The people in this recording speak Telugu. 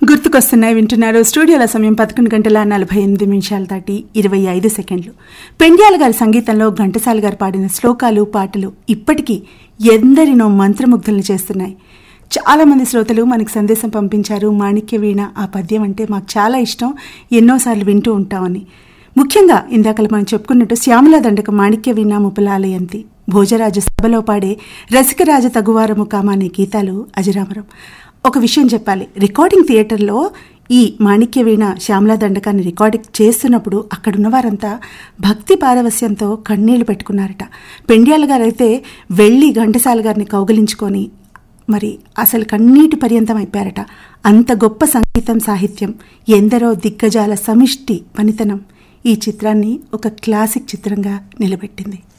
గుర్తుకొస్తున్నాయి వింటున్నారు స్టూడియోల సమయం పదకొండు గంటల నలభై ఎనిమిది నిమిషాలు దాటి ఇరవై ఐదు సెకండ్లు పెండ్యాల గారి సంగీతంలో ఘంటసాల గారు పాడిన శ్లోకాలు పాటలు ఇప్పటికీ ఎందరినో మంత్రముగ్ధుల్ని చేస్తున్నాయి చాలా మంది శ్రోతలు మనకి సందేశం పంపించారు మాణిక్య వీణ ఆ పద్యం అంటే మాకు చాలా ఇష్టం ఎన్నోసార్లు వింటూ ఉంటామని ముఖ్యంగా ఇందాకలు మనం చెప్పుకున్నట్టు శ్యామల దండక మాణిక్య వీణ ముపలాలయంతి భోజరాజు సభలో పాడే రసికరాజ తగువారము కామ అనే గీతాలు అజరామరం ఒక విషయం చెప్పాలి రికార్డింగ్ థియేటర్లో ఈ మాణిక్య వీణ శ్యామలా దండకాన్ని రికార్డింగ్ చేస్తున్నప్పుడు అక్కడున్న వారంతా భక్తి పారవస్యంతో కన్నీళ్లు పెట్టుకున్నారట పెండ్యాల గారైతే వెళ్ళి ఘంటసాల గారిని కౌగలించుకొని మరి అసలు కన్నీటి పర్యంతం అయిపోయారట అంత గొప్ప సంగీతం సాహిత్యం ఎందరో దిగ్గజాల సమిష్టి పనితనం ఈ చిత్రాన్ని ఒక క్లాసిక్ చిత్రంగా నిలబెట్టింది